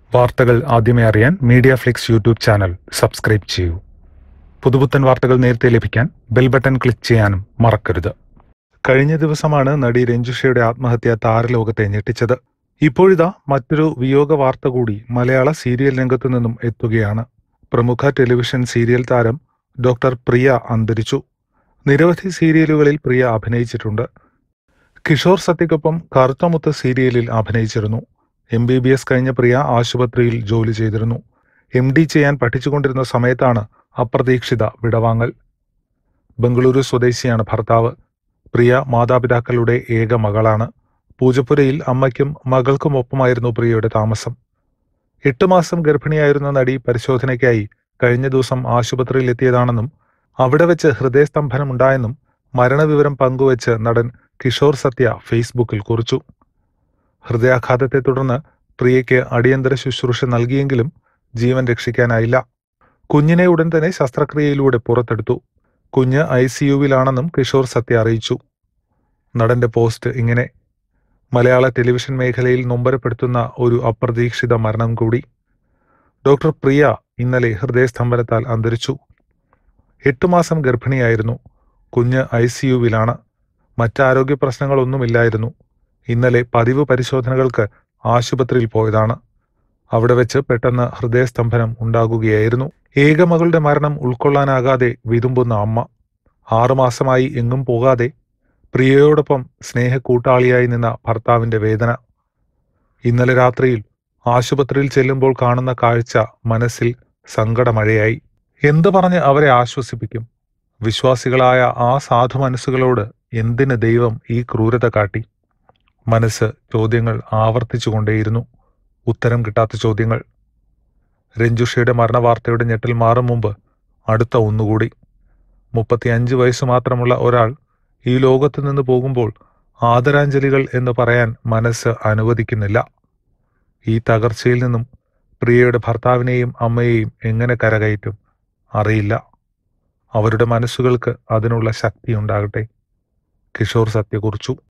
വാർത്തകൾ ആദ്യമേ അറിയാൻ Media Flix YouTube channel subscribe ചെയ്യൂ പുതുപുത്തൻ വാർത്തകൾ നേരത്തെ ലഭിക്കാൻ ബെൽ ബട്ടൺ ക്ലിക്ക് ചെയ്യാനും മറക്കരുത് കഴിഞ്ഞ ദിവസമാണ് നടി രഞ്ജുഷയുടെ ആത്മഹത്യ താരലോകത്തെ ഞെട്ടിച്ചത് ഇപ്പോഴിതാ മറ്റൊരു വിയോഗ വാർത്ത കൂടി മലയാള സീരിയൽ രംഗത്തു നിന്നും എത്തുകയാണ് പ്രമുഖ ടെലിവിഷൻ സീരിയൽ താരം ഡോക്ടർ പ്രിയ അന്തരിച്ചു നിരവധി സീരിയലുകളിൽ പ്രിയ അഭിനയിച്ചിട്ടുണ്ട് കിഷോർ സത്യക്കൊപ്പം കറുത്തമുത്ത് സീരിയലിൽ അഭിനയിച്ചിരുന്നു എം ബി ബി എസ് കഴിഞ്ഞ പ്രിയ ആശുപത്രിയിൽ ജോലി ചെയ്തിരുന്നു എം ഡി ചെയ്യാൻ പഠിച്ചുകൊണ്ടിരുന്ന സമയത്താണ് അപ്രതീക്ഷിത വിടവാങ്ങൽ ബംഗളൂരു സ്വദേശിയാണ് ഭർത്താവ് പ്രിയ മാതാപിതാക്കളുടെ ഏക മകളാണ് പൂജപ്പുരയിൽ അമ്മയ്ക്കും മകൾക്കുമൊപ്പമായിരുന്നു പ്രിയയുടെ താമസം എട്ട് മാസം ഗർഭിണിയായിരുന്ന നടി പരിശോധനയ്ക്കായി കഴിഞ്ഞ ദിവസം ആശുപത്രിയിൽ എത്തിയതാണെന്നും അവിടെ വെച്ച് ഹൃദയസ്തംഭനമുണ്ടായെന്നും മരണവിവരം പങ്കുവച്ച് നടൻ കിഷോർ സത്യ ഫേസ്ബുക്കിൽ കുറിച്ചു ഹൃദയാഘാതത്തെ തുടർന്ന് പ്രിയയ്ക്ക് അടിയന്തര ശുശ്രൂഷ നൽകിയെങ്കിലും ജീവൻ രക്ഷിക്കാനായില്ല കുഞ്ഞിനെ ഉടൻ തന്നെ ശസ്ത്രക്രിയയിലൂടെ പുറത്തെടുത്തു കുഞ്ഞ് ഐ സിയുവിലാണെന്നും കിഷോർ സത്യ അറിയിച്ചു നടന്റെ പോസ്റ്റ് ഇങ്ങനെ മലയാള ടെലിവിഷൻ മേഖലയിൽ നൊമ്പരപ്പെടുത്തുന്ന ഒരു അപ്രതീക്ഷിത മരണം കൂടി ഡോക്ടർ പ്രിയ ഇന്നലെ ഹൃദയസ്തംഭനത്താൽ അന്തരിച്ചു എട്ടു മാസം ഗർഭിണിയായിരുന്നു കുഞ്ഞ് ഐ സിയുവിലാണ് മറ്റാരോഗ്യ പ്രശ്നങ്ങളൊന്നുമില്ലായിരുന്നു ഇന്നലെ പതിവ് പരിശോധനകൾക്ക് ആശുപത്രിയിൽ പോയതാണ് അവിടെ വെച്ച് പെട്ടെന്ന് ഹൃദയസ്തംഭനം ഉണ്ടാകുകയായിരുന്നു ഏക മകളുടെ മരണം ഉൾക്കൊള്ളാനാകാതെ വിതുമ്പുന്ന അമ്മ ആറുമാസമായി എങ്ങും പോകാതെ പ്രിയയോടൊപ്പം സ്നേഹക്കൂട്ടാളിയായി നിന്ന ഭർത്താവിന്റെ വേദന ഇന്നലെ രാത്രിയിൽ ആശുപത്രിയിൽ ചെല്ലുമ്പോൾ കാണുന്ന കാഴ്ച മനസ്സിൽ സങ്കടമഴയായി എന്തു പറഞ്ഞ് അവരെ ആശ്വസിപ്പിക്കും വിശ്വാസികളായ ആ സാധു മനസ്സുകളോട് എന്തിന് ദൈവം ഈ ക്രൂരത കാട്ടി മനസ്സ് ചോദ്യങ്ങൾ ആവർത്തിച്ചുകൊണ്ടേയിരുന്നു ഉത്തരം കിട്ടാത്ത ചോദ്യങ്ങൾ രഞ്ജുഷയുടെ മരണവാർത്തയുടെ ഞെട്ടൽ മാറും മുമ്പ് അടുത്ത ഒന്നുകൂടി മുപ്പത്തിയഞ്ച് വയസ്സ് മാത്രമുള്ള ഒരാൾ ഈ ലോകത്തു നിന്ന് പോകുമ്പോൾ ആദരാഞ്ജലികൾ എന്ന് പറയാൻ മനസ്സ് അനുവദിക്കുന്നില്ല ഈ തകർച്ചയിൽ നിന്നും പ്രിയയുടെ ഭർത്താവിനെയും അമ്മയെയും എങ്ങനെ കരകയറ്റും അറിയില്ല അവരുടെ മനസ്സുകൾക്ക് അതിനുള്ള ശക്തി ഉണ്ടാകട്ടെ കിഷോർ സത്യ കുറിച്ചു